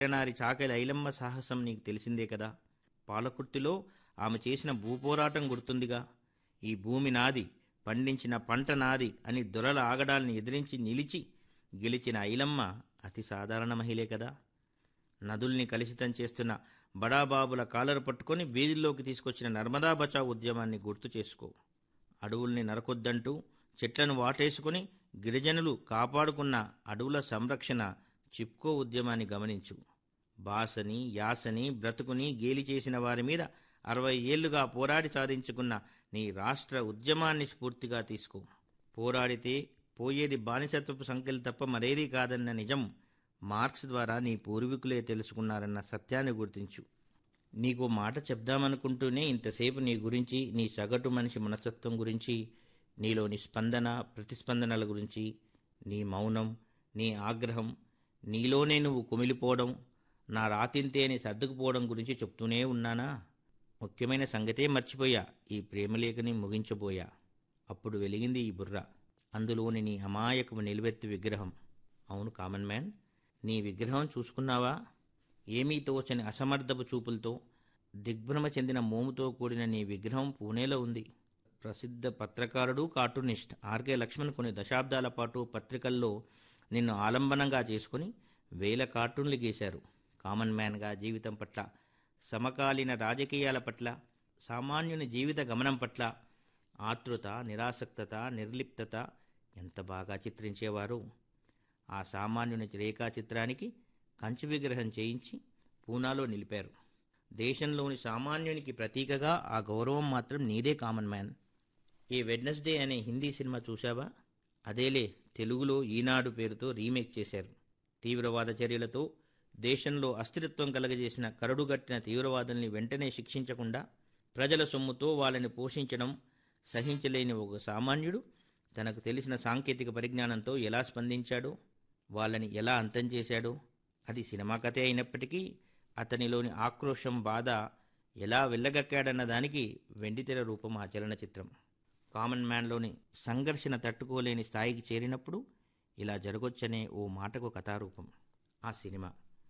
నారి చాకలి ఐలమ్మ సాహసం నీకు తెలిసిందే కదా పాలకుర్తిలో ఆమె చేసిన భూపోరాటం గుర్తుందిగా ఈ భూమి నాది పండించిన పంట నాది అని దొరల ఆగడాల్ని ఎదిరించి నిలిచి గెలిచిన ఐలమ్మ అతి సాధారణ మహిళే కదా నదుల్ని కలుషితం చేస్తున్న బడాబాబుల కాలరు పట్టుకొని వీధుల్లోకి తీసుకొచ్చిన నర్మదా బచావ్ ఉద్యమాన్ని గుర్తు చేసుకో అడవుల్ని నరకొద్దంటూ చెట్లను వాటేసుకుని గిరిజనులు కాపాడుకున్న అడవుల సంరక్షణ చిప్కో ఉద్యమాన్ని గమనించు బాసని యాసని బ్రతుకుని గేలి చేసిన వారి మీద అరవై ఏళ్లుగా పోరాడి సాధించుకున్న నీ రాష్ట్ర ఉద్యమాన్ని స్ఫూర్తిగా తీసుకో పోరాడితే పోయేది బానిసత్వపు సంఖ్యలు తప్ప మరేదీ కాదన్న నిజం మార్క్స్ ద్వారా నీ పూర్వీకులే తెలుసుకున్నారన్న సత్యాన్ని గుర్తించు నీకు మాట చెప్దామనుకుంటూనే ఇంతసేపు నీ గురించి నీ సగటు మనిషి మనస్తత్వం గురించి నీలోని స్పందన ప్రతిస్పందనల గురించి నీ మౌనం నీ ఆగ్రహం నీలోనే నువ్వు కుమిలిపోవడం నా రాతింతే అని సర్దుకుపోవడం గురించి చెప్తూనే ఉన్నానా ముఖ్యమైన సంగతే మర్చిపోయా ఈ ప్రేమలేఖని ముగించబోయా అప్పుడు వెలిగింది ఈ బుర్ర అందులోని నీ అమాయకము నిలువెత్తి విగ్రహం అవును కామన్ మ్యాన్ నీ విగ్రహం చూసుకున్నావా ఏమీ తోచని అసమర్థపు చూపులతో దిగ్భ్రమ చెందిన మోముతో కూడిన నీ విగ్రహం పూణేలో ఉంది ప్రసిద్ధ పత్రకారుడు కార్టూనిస్ట్ ఆర్కే లక్ష్మణ్ కొన్ని దశాబ్దాల పాటు పత్రికల్లో నిన్ను ఆలంబనంగా చేసుకుని వేల కార్టూన్లు గీశారు కామన్ మ్యాన్గా జీవితం పట్ల సమకాలీన రాజకీయాల పట్ల సామాన్యుని జీవిత గమనం పట్ల ఆతృత నిరాసక్తత నిర్లిప్తత ఎంత బాగా చిత్రించేవారు ఆ సామాన్యుని రేఖాచిత్రానికి కంచి విగ్రహం చేయించి పూనాలో నిలిపారు దేశంలోని సామాన్యునికి ప్రతీకగా ఆ గౌరవం మాత్రం నీదే కామన్ మ్యాన్ ఈ వెడ్నెస్డే అనే హిందీ సినిమా చూశావా అదేలే తెలుగులో ఈనాడు పేరుతో రీమేక్ చేశారు తీవ్రవాద చర్యలతో దేశంలో అస్థిరత్వం కలగజేసిన కరడుగట్టిన తీవ్రవాదుల్ని వెంటనే శిక్షించకుండా ప్రజల సొమ్ముతో వాళ్ళని పోషించడం సహించలేని ఒక సామాన్యుడు తనకు తెలిసిన సాంకేతిక పరిజ్ఞానంతో ఎలా స్పందించాడో వాళ్ళని ఎలా అంతం చేశాడో అది సినిమా కథే అయినప్పటికీ అతనిలోని ఆక్రోశం బాధ ఎలా వెళ్ళగక్కాడన్న దానికి వెండితెర రూపం ఆ చలనచిత్రం కామన్ మ్యాన్లోని సంఘర్షణ తట్టుకోలేని స్థాయికి చేరినప్పుడు ఇలా జరగొచ్చనే ఓ మాటకు కథారూపం ఆ సినిమా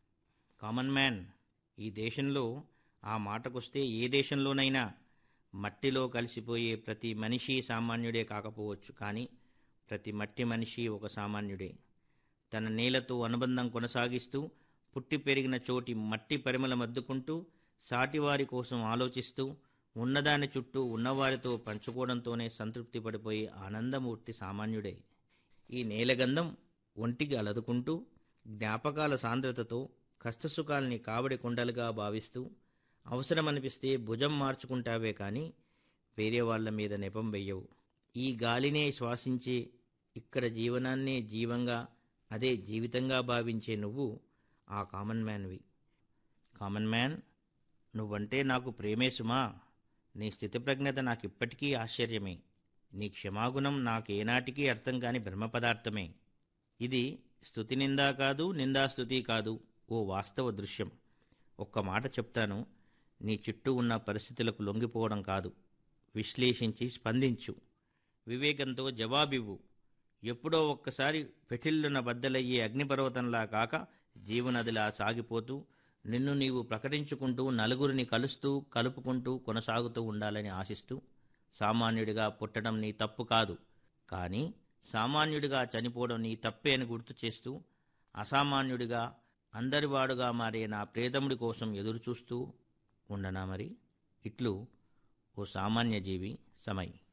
కామన్ మ్యాన్ ఈ దేశంలో ఆ మాటకొస్తే ఏ దేశంలోనైనా మట్టిలో కలిసిపోయే ప్రతి మనిషి సామాన్యుడే కాకపోవచ్చు కానీ ప్రతి మట్టి మనిషి ఒక సామాన్యుడే తన నేలతో అనుబంధం కొనసాగిస్తూ పుట్టి పెరిగిన చోటి మట్టి పరిమళమద్దుకుంటూ సాటివారి కోసం ఆలోచిస్తూ ఉన్నదాని చుట్టూ ఉన్నవారితో పంచుకోవడంతోనే సంతృప్తి పడిపోయే ఆనందమూర్తి సామాన్యుడే ఈ నేలగంధం ఒంటికి అలదుకుంటూ జ్ఞాపకాల సాంద్రతతో కష్టసుఖాల్ని కావడి కుండలుగా భావిస్తూ అవసరమనిపిస్తే భుజం మార్చుకుంటావే కానీ వేరే వాళ్ళ మీద నెపం వెయ్యవు ఈ గాలినే శ్వాసించే ఇక్కడ జీవనాన్నే జీవంగా అదే జీవితంగా భావించే నువ్వు ఆ కామన్ మ్యాన్వి కామన్ మ్యాన్ నువ్వంటే నాకు ప్రేమే సుమా నీ స్థితిప్రజ్ఞత నాకిప్పటికీ ఆశ్చర్యమే నీ క్షమాగుణం నాకేనాటికీ అర్థం కాని బ్రహ్మ పదార్థమే ఇది స్థుతి నిందా కాదు నిందాస్తుతి కాదు ఓ వాస్తవ దృశ్యం ఒక్క మాట చెప్తాను నీ చుట్టూ ఉన్న పరిస్థితులకు లొంగిపోవడం కాదు విశ్లేషించి స్పందించు వివేకంతో జవాబివ్వు ఎప్పుడో ఒక్కసారి పెటిల్లున బద్దలయ్యే అగ్నిపర్వతంలా కాక జీవనదిలా సాగిపోతూ నిన్ను నీవు ప్రకటించుకుంటూ నలుగురిని కలుస్తూ కలుపుకుంటూ కొనసాగుతూ ఉండాలని ఆశిస్తూ సామాన్యుడిగా పుట్టడం నీ తప్పు కాదు కానీ సామాన్యుడిగా చనిపోవడం నీ తప్పే అని గుర్తు చేస్తూ అసామాన్యుడిగా అందరివాడుగా మారే నా ప్రేతముడి కోసం ఎదురుచూస్తూ ఉండనా మరి ఇట్లు ఓ సామాన్య జీవి సమయ్